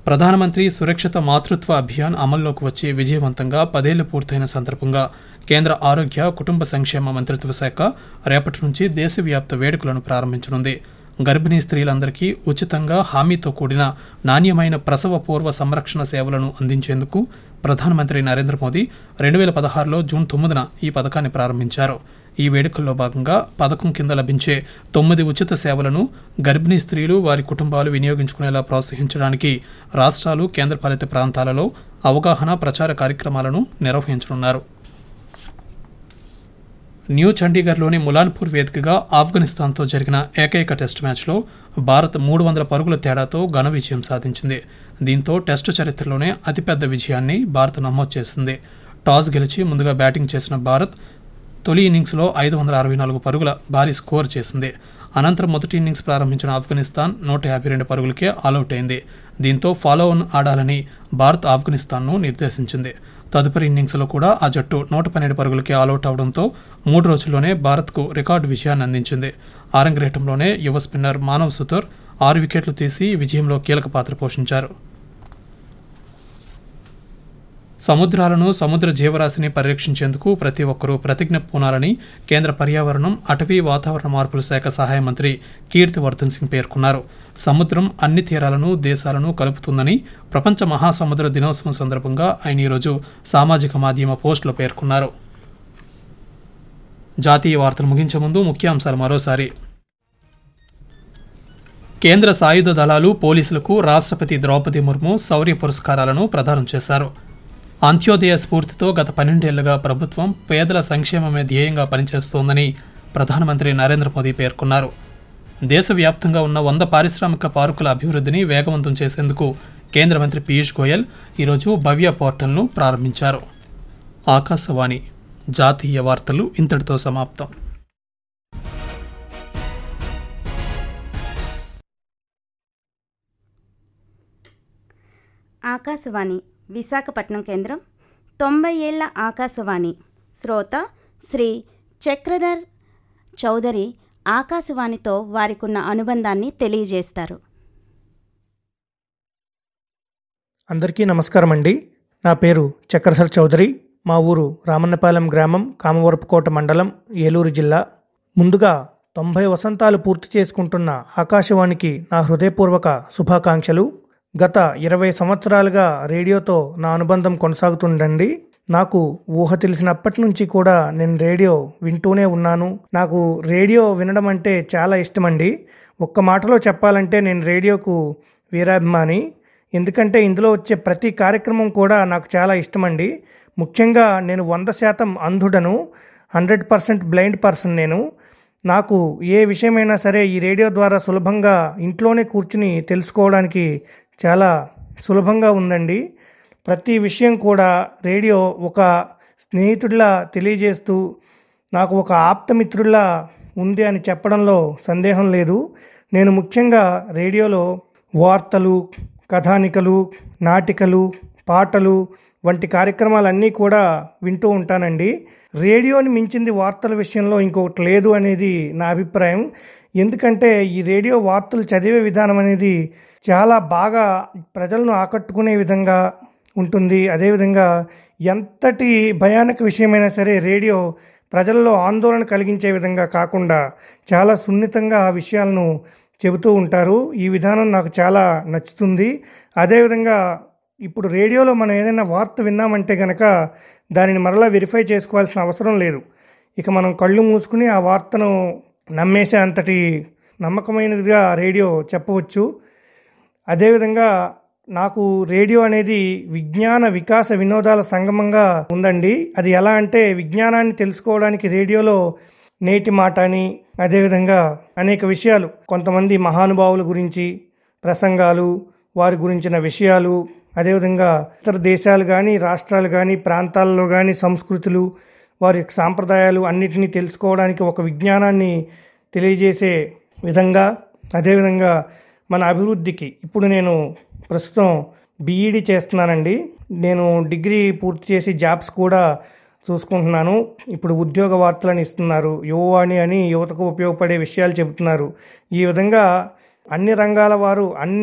ప్రధానమంత్రి సురక్షిత మాతృత్వ అభియాన్ అమల్లోకి వచ్చి విజయవంతంగా పదేళ్లు పూర్తయిన సందర్భంగా కేంద్ర ఆరోగ్య కుటుంబ సంక్షేమ మంత్రిత్వ శాఖ రేపటి నుంచి దేశవ్యాప్త వేడుకలను ప్రారంభించనుంది గర్భిణీ స్త్రీలందరికీ ఉచితంగా హామీతో కూడిన నాణ్యమైన ప్రసవ పూర్వ సంరక్షణ సేవలను అందించేందుకు ప్రధానమంత్రి నరేంద్ర మోదీ రెండు వేల పదహారులో జూన్ తొమ్మిదిన ఈ పథకాన్ని ప్రారంభించారు ఈ వేడుకల్లో భాగంగా పథకం కింద లభించే తొమ్మిది ఉచిత సేవలను గర్భిణీ స్త్రీలు వారి కుటుంబాలు వినియోగించుకునేలా ప్రోత్సహించడానికి రాష్ట్రాలు కేంద్రపాలిత ప్రాంతాలలో అవగాహన ప్రచార కార్యక్రమాలను నిర్వహించనున్నారు న్యూ చండీగఢ్లోని ములాన్పూర్ వేదికగా ఆఫ్ఘనిస్తాన్తో జరిగిన ఏకైక టెస్టు మ్యాచ్లో భారత్ మూడు వందల పరుగుల తేడాతో ఘన విజయం సాధించింది దీంతో టెస్టు చరిత్రలోనే అతిపెద్ద విజయాన్ని భారత్ నమోదు చేసింది టాస్ గెలిచి ముందుగా బ్యాటింగ్ చేసిన భారత్ తొలి ఇన్నింగ్స్లో ఐదు వందల అరవై నాలుగు పరుగుల భారీ స్కోర్ చేసింది అనంతరం మొదటి ఇన్నింగ్స్ ప్రారంభించిన ఆఫ్ఘనిస్తాన్ నూట యాభై రెండు పరుగులకే ఆలౌట్ అయింది దీంతో ఫాలో ఆన్ ఆడాలని భారత్ ఆఫ్ఘనిస్తాన్ను నిర్దేశించింది తదుపరి ఇన్నింగ్స్లో కూడా ఆ జట్టు నూట పన్నెండు పరుగులకి ఆలౌట్ అవడంతో మూడు రోజుల్లోనే భారత్కు రికార్డు విజయాన్ని అందించింది ఆరంగరేటంలోనే యువ స్పిన్నర్ మానవ్ సుతర్ ఆరు వికెట్లు తీసి విజయంలో కీలక పాత్ర పోషించారు సముద్రాలను సముద్ర జీవరాశిని పరిరక్షించేందుకు ప్రతి ఒక్కరూ ప్రతిజ్ఞ పూనాలని కేంద్ర పర్యావరణం అటవీ వాతావరణ మార్పుల శాఖ సహాయ మంత్రి కీర్తివర్ధన్ సింగ్ పేర్కొన్నారు సముద్రం అన్ని తీరాలను దేశాలను కలుపుతుందని ప్రపంచ మహాసముద్ర దినోత్సవం సందర్భంగా ఆయన ఈరోజు సామాజిక మాధ్యమ పోస్టులో పేర్కొన్నారు జాతీయ వార్తలు ముగించే ముందు ముఖ్యాంశాలు మరోసారి కేంద్ర సాయుధ దళాలు పోలీసులకు రాష్ట్రపతి ద్రౌపది ముర్ము శౌర్య పురస్కారాలను ప్రదానం చేశారు అంత్యోదయ స్ఫూర్తితో గత పన్నెండేళ్లుగా ప్రభుత్వం పేదల సంక్షేమమే ధ్యేయంగా పనిచేస్తోందని ప్రధానమంత్రి నరేంద్ర మోదీ పేర్కొన్నారు దేశవ్యాప్తంగా ఉన్న వంద పారిశ్రామిక పార్కుల అభివృద్ధిని వేగవంతం చేసేందుకు కేంద్ర మంత్రి పీయూష్ గోయల్ ఈరోజు భవ్య పోర్టల్ను ప్రారంభించారు ఆకాశవాణి జాతీయ వార్తలు ఇంతటితో సమాప్తం ఆకాశవాణి విశాఖపట్నం కేంద్రం తొంభై ఏళ్ల ఆకాశవాణి శ్రోత శ్రీ చక్రధర్ చౌదరి ఆకాశవాణితో వారికున్న అనుబంధాన్ని తెలియజేస్తారు అందరికీ నమస్కారం అండి నా పేరు చక్రధర్ చౌదరి మా ఊరు రామన్నపాలెం గ్రామం కామవరపుకోట మండలం ఏలూరు జిల్లా ముందుగా తొంభై వసంతాలు పూర్తి చేసుకుంటున్న ఆకాశవాణికి నా హృదయపూర్వక శుభాకాంక్షలు గత ఇరవై సంవత్సరాలుగా రేడియోతో నా అనుబంధం కొనసాగుతుందండి నాకు ఊహ తెలిసినప్పటి నుంచి కూడా నేను రేడియో వింటూనే ఉన్నాను నాకు రేడియో వినడం అంటే చాలా ఇష్టమండి ఒక్క మాటలో చెప్పాలంటే నేను రేడియోకు వీరాభిమాని ఎందుకంటే ఇందులో వచ్చే ప్రతి కార్యక్రమం కూడా నాకు చాలా ఇష్టమండి ముఖ్యంగా నేను వంద శాతం అంధుడను హండ్రెడ్ పర్సెంట్ బ్లైండ్ పర్సన్ నేను నాకు ఏ విషయమైనా సరే ఈ రేడియో ద్వారా సులభంగా ఇంట్లోనే కూర్చుని తెలుసుకోవడానికి చాలా సులభంగా ఉందండి ప్రతి విషయం కూడా రేడియో ఒక స్నేహితుడిలా తెలియజేస్తూ నాకు ఒక ఆప్తమిత్రుడిలా ఉంది అని చెప్పడంలో సందేహం లేదు నేను ముఖ్యంగా రేడియోలో వార్తలు కథానికలు నాటికలు పాటలు వంటి కార్యక్రమాలన్నీ కూడా వింటూ ఉంటానండి రేడియోని మించింది వార్తల విషయంలో ఇంకొకటి లేదు అనేది నా అభిప్రాయం ఎందుకంటే ఈ రేడియో వార్తలు చదివే విధానం అనేది చాలా బాగా ప్రజలను ఆకట్టుకునే విధంగా ఉంటుంది అదేవిధంగా ఎంతటి భయానక విషయమైనా సరే రేడియో ప్రజల్లో ఆందోళన కలిగించే విధంగా కాకుండా చాలా సున్నితంగా ఆ విషయాలను చెబుతూ ఉంటారు ఈ విధానం నాకు చాలా నచ్చుతుంది అదేవిధంగా ఇప్పుడు రేడియోలో మనం ఏదైనా వార్త విన్నామంటే కనుక దానిని మరలా వెరిఫై చేసుకోవాల్సిన అవసరం లేదు ఇక మనం కళ్ళు మూసుకుని ఆ వార్తను నమ్మేసే అంతటి నమ్మకమైనదిగా రేడియో చెప్పవచ్చు అదేవిధంగా నాకు రేడియో అనేది విజ్ఞాన వికాస వినోదాల సంగమంగా ఉందండి అది ఎలా అంటే విజ్ఞానాన్ని తెలుసుకోవడానికి రేడియోలో నేటి మాట అని అదేవిధంగా అనేక విషయాలు కొంతమంది మహానుభావుల గురించి ప్రసంగాలు వారి గురించిన విషయాలు అదేవిధంగా ఇతర దేశాలు కానీ రాష్ట్రాలు కానీ ప్రాంతాల్లో కానీ సంస్కృతులు వారి యొక్క సాంప్రదాయాలు అన్నిటినీ తెలుసుకోవడానికి ఒక విజ్ఞానాన్ని తెలియజేసే విధంగా అదేవిధంగా మన అభివృద్ధికి ఇప్పుడు నేను ప్రస్తుతం బీఈడి చేస్తున్నానండి నేను డిగ్రీ పూర్తి చేసి జాబ్స్ కూడా చూసుకుంటున్నాను ఇప్పుడు ఉద్యోగ వార్తలను ఇస్తున్నారు యువవాణి అని యువతకు ఉపయోగపడే విషయాలు చెబుతున్నారు ఈ విధంగా అన్ని రంగాల వారు అన్ని